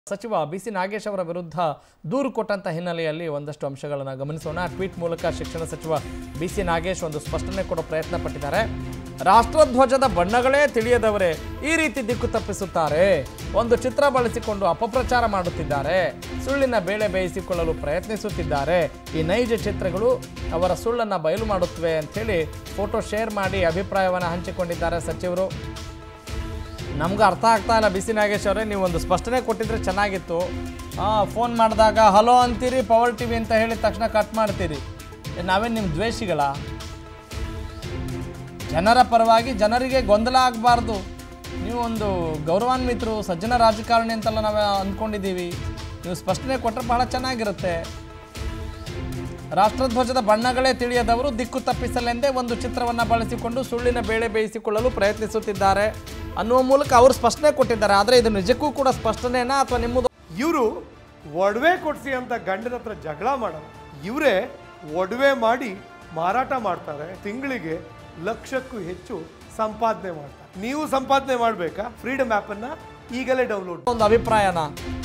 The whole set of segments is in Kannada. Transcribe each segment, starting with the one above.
ಸಚಿವ ಬಿ ಸಿ ನಾಗೇಶ್ ಅವರ ವಿರುದ್ಧ ದೂರು ಕೊಟ್ಟಂತ ಹಿನ್ನೆಲೆಯಲ್ಲಿ ಒಂದಷ್ಟು ಅಂಶಗಳನ್ನು ಗಮನಿಸೋಣ ಟ್ವೀಟ್ ಮೂಲಕ ಶಿಕ್ಷಣ ಸಚಿವ ಬಿ ಸಿ ನಾಗೇಶ್ ಒಂದು ಸ್ಪಷ್ಟನೆ ಕೊಡೋ ಪ್ರಯತ್ನ ಪಟ್ಟಿದ್ದಾರೆ ರಾಷ್ಟ್ರಧ್ವಜದ ಬಣ್ಣಗಳೇ ತಿಳಿಯದವರೇ ಈ ರೀತಿ ದಿಕ್ಕು ತಪ್ಪಿಸುತ್ತಾರೆ ಒಂದು ಚಿತ್ರ ಬಳಸಿಕೊಂಡು ಅಪಪ್ರಚಾರ ಮಾಡುತ್ತಿದ್ದಾರೆ ಸುಳ್ಳಿನ ಬೇಳೆ ಬೇಯಿಸಿಕೊಳ್ಳಲು ಪ್ರಯತ್ನಿಸುತ್ತಿದ್ದಾರೆ ಈ ನೈಜ ಚಿತ್ರಗಳು ಅವರ ಸುಳ್ಳನ್ನು ಬಯಲು ಮಾಡುತ್ತವೆ ಅಂಥೇಳಿ ಫೋಟೋ ಶೇರ್ ಮಾಡಿ ಅಭಿಪ್ರಾಯವನ್ನು ಹಂಚಿಕೊಂಡಿದ್ದಾರೆ ಸಚಿವರು ನಮ್ಗೆ ಅರ್ಥ ಆಗ್ತಾ ಇಲ್ಲ ಬಿಸಿ ನಾಗೇಶ್ ಅವರೇ ನೀವು ಒಂದು ಸ್ಪಷ್ಟನೆ ಕೊಟ್ಟಿದ್ರೆ ಚೆನ್ನಾಗಿತ್ತು ಫೋನ್ ಮಾಡಿದಾಗ ಹಲೋ ಅಂತೀರಿ ಪವರ್ ಟಿವಿ ಅಂತ ಹೇಳಿದ ತಕ್ಷಣ ಕಟ್ ಮಾಡ್ತೀರಿ ಏ, ನಾವೇನು ನಿಮ್ಮ ದ್ವೇಷಿಗಳ ಜನರ ಪರವಾಗಿ ಜನರಿಗೆ ಗೊಂದಲ ಆಗಬಾರ್ದು ನೀವು ಒಂದು ಗೌರವಾನ್ವಿತರು ಸಜ್ಜನ ರಾಜಕಾರಣಿ ಅಂತೆಲ್ಲ ನಾವು ಅಂದ್ಕೊಂಡಿದ್ದೀವಿ ನೀವು ಸ್ಪಷ್ಟನೆ ಕೊಟ್ಟರೆ ಬಹಳ ಚೆನ್ನಾಗಿರುತ್ತೆ ರಾಷ್ಟ್ರಧ್ವಜದ ಬಣ್ಣಗಳೇ ತಿಳಿಯದವರು ದಿಕ್ಕು ತಪ್ಪಿಸಲೆಂದೇ ಒಂದು ಚಿತ್ರವನ್ನು ಬಳಸಿಕೊಂಡು ಸುಳ್ಳಿನ ಬೇಳೆ ಬೇಯಿಸಿಕೊಳ್ಳಲು ಪ್ರಯತ್ನಿಸುತ್ತಿದ್ದಾರೆ ಅನ್ನುವ ಮೂಲಕ ಅವರು ಸ್ಪಷ್ಟನೆ ಕೊಟ್ಟಿದ್ದಾರೆ ಆದರೆ ಇದು ನಿಜಕ್ಕೂ ಕೂಡ ಸ್ಪಷ್ಟನೆನಾ ಅಥವಾ ನಿಮ್ಮದು ಇವರು ಒಡವೆ ಕೊಡ್ಸಿ ಅಂತ ಗಂಡನ ಹತ್ರ ಜಗಳ ಮಾಡೋದು ಇವರೇ ಒಡವೆ ಮಾಡಿ ಮಾರಾಟ ಮಾಡ್ತಾರೆ ತಿಂಗಳಿಗೆ ಲಕ್ಷಕ್ಕೂ ಹೆಚ್ಚು ಸಂಪಾದನೆ ಮಾಡ್ತಾರೆ ನೀವು ಸಂಪಾದನೆ ಮಾಡಬೇಕಾ ಫ್ರೀಡಮ್ ಆ್ಯಪನ್ನು ಈಗಲೇ ಡೌನ್ಲೋಡ್ ಒಂದು ಅಭಿಪ್ರಾಯನ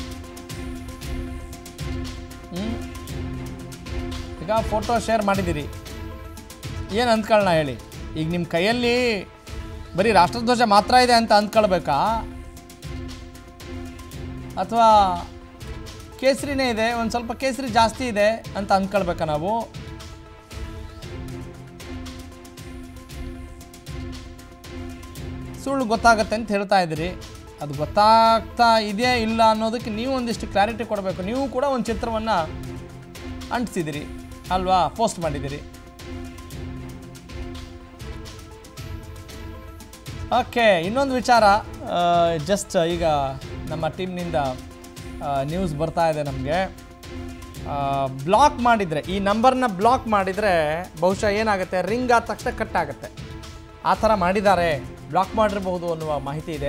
ಹ್ಮ್? ಈಗ ಫೋಟೋ ಶೇರ್ ಮಾಡಿದ್ದೀರಿ ಏನು ಅಂದ್ಕೊಳ್ಳೋಣ ಹೇಳಿ ಈಗ ನಿಮ್ಮ ಕೈಯಲ್ಲಿ ಬರೀ ರಾಷ್ಟ್ರಧ್ವಜ ಮಾತ್ರ ಇದೆ ಅಂತ ಅಂದ್ಕೊಳ್ಬೇಕಾ ಅಥವಾ ಕೇಸರಿನೇ ಇದೆ ಒಂದು ಸ್ವಲ್ಪ ಕೇಸರಿ ಜಾಸ್ತಿ ಇದೆ ಅಂತ ಅಂದ್ಕೊಳ್ಬೇಕಾ ನಾವು ಸುಳ್ಳು ಗೊತ್ತಾಗತ್ತೆ ಅಂತ ಹೇಳ್ತಾ ಇದ್ದೀರಿ ಅದು ಗೊತ್ತಾಗ್ತಾ ಇದೆಯಾ ಇಲ್ಲ ಅನ್ನೋದಕ್ಕೆ ನೀವು ಒಂದಿಷ್ಟು ಕ್ಲಾರಿಟಿ ಕೊಡಬೇಕು ನೀವು ಕೂಡ ಒಂದು ಚಿತ್ರವನ್ನು ಅಂಟಿಸಿದಿರಿ ಅಲ್ವಾ ಪೋಸ್ಟ್ ಮಾಡಿದ್ದೀರಿ ಓಕೆ ಇನ್ನೊಂದು ವಿಚಾರ ಜಸ್ಟ್ ಈಗ ನಮ್ಮ ಟೀಮ್ನಿಂದ ನ್ಯೂಸ್ ಬರ್ತಾ ಇದೆ ನಮಗೆ ಬ್ಲಾಕ್ ಮಾಡಿದರೆ ಈ ನಂಬರ್ನ ಬ್ಲಾಕ್ ಮಾಡಿದರೆ ಬಹುಶಃ ಏನಾಗುತ್ತೆ ರಿಂಗ್ ಆದ ತಕ್ಷಣ ಕಟ್ ಆಗುತ್ತೆ ಆ ಥರ ಮಾಡಿದ್ದಾರೆ ಬ್ಲಾಕ್ ಮಾಡಿರಬಹುದು ಅನ್ನುವ ಮಾಹಿತಿ ಇದೆ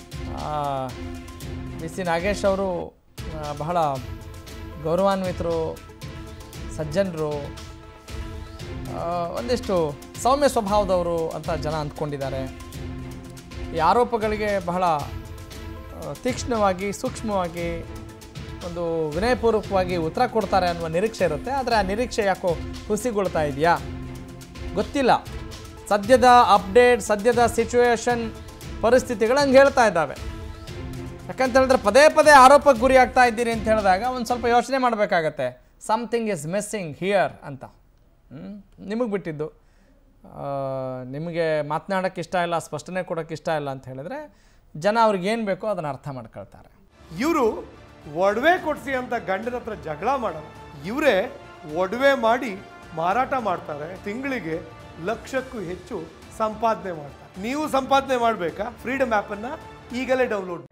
ಬಿ ಸಿ ನಾಗೇಶ್ ಅವರು ಆ, ಬಹಳ ಗೌರವಾನ್ವಿತರು ಸಜ್ಜನರು ಆ, ಒಂದಿಷ್ಟು ಸೌಮ್ಯ ಸ್ವಭಾವದವರು ಅಂತ ಜನ ಅಂದ್ಕೊಂಡಿದ್ದಾರೆ ಈ ಆರೋಪಗಳಿಗೆ ಬಹಳ ಆ, ತೀಕ್ಷ್ಣವಾಗಿ ಸೂಕ್ಷ್ಮವಾಗಿ ಒಂದು ವಿನಯಪೂರ್ವಕವಾಗಿ ಉತ್ತರ ಕೊಡ್ತಾರೆ ಅನ್ನುವ ನಿರೀಕ್ಷೆ ಇರುತ್ತೆ ಆದರೆ ಆ ನಿರೀಕ್ಷೆ ಯಾಕೋ ಹುಸಿಗೊಳ್ತಾ ಇದೆಯಾ ಗೊತ್ತಿಲ್ಲ ಸದ್ಯದ ಅಪ್ಡೇಟ್ ಸದ್ಯದ ಸಿಚುವೇಶನ್ ಪರಿಸ್ಥಿತಿಗಳು ಹಂಗೆ ಹೇಳ್ತಾ ಇದ್ದಾವೆ ಯಾಕಂತ ಹೇಳಿದ್ರೆ ಪದೇ ಪದೇ ಆರೋಪಕ್ಕೆ ಗುರಿ ಆಗ್ತಾ ಇದ್ದೀರಿ ಅಂತ ಹೇಳಿದಾಗ ಒಂದು ಸ್ವಲ್ಪ ಯೋಚನೆ ಮಾಡಬೇಕಾಗತ್ತೆ ಸಮಥಿಂಗ್ ಇಸ್ ಮಿಸ್ಸಿಂಗ್ ಹಿಯರ್ ಅಂತ ನಿಮಗೆ ಬಿಟ್ಟಿದ್ದು ಆ, ನಿಮಗೆ ಮಾತನಾಡೋಕ್ಕೆ ಇಷ್ಟ ಇಲ್ಲ ಸ್ಪಷ್ಟನೆ ಕೊಡೋಕ್ಕೆ ಇಷ್ಟ ಇಲ್ಲ ಅಂತ ಹೇಳಿದ್ರೆ ಜನ ಅವ್ರಿಗೆ ಏನು ಬೇಕೋ ಅದನ್ನು ಅರ್ಥ ಮಾಡ್ಕೊಳ್ತಾರೆ ಇವರು ಒಡವೆ ಕೊಡ್ಸಿ ಅಂತ ಗಂಡನ ಹತ್ರ ಜಗಳ ಮಾಡೋದು ಇವರೇ ಒಡವೆ ಮಾಡಿ ಮಾರಾಟ ಮಾಡ್ತಾರೆ ತಿಂಗಳಿಗೆ ಲಕ್ಷಕ್ಕೂ ಹೆಚ್ಚು ಸಂಪಾದನೆ ಮಾಡ್ತಾರೆ ನೀವು ಸಂಪಾದನೆ ಮಾಡಬೇಕಾ ಫ್ರೀಡಮ್ ಆ್ಯಪನ್ನು ಈಗಲೇ ಡೌನ್ಲೋಡ್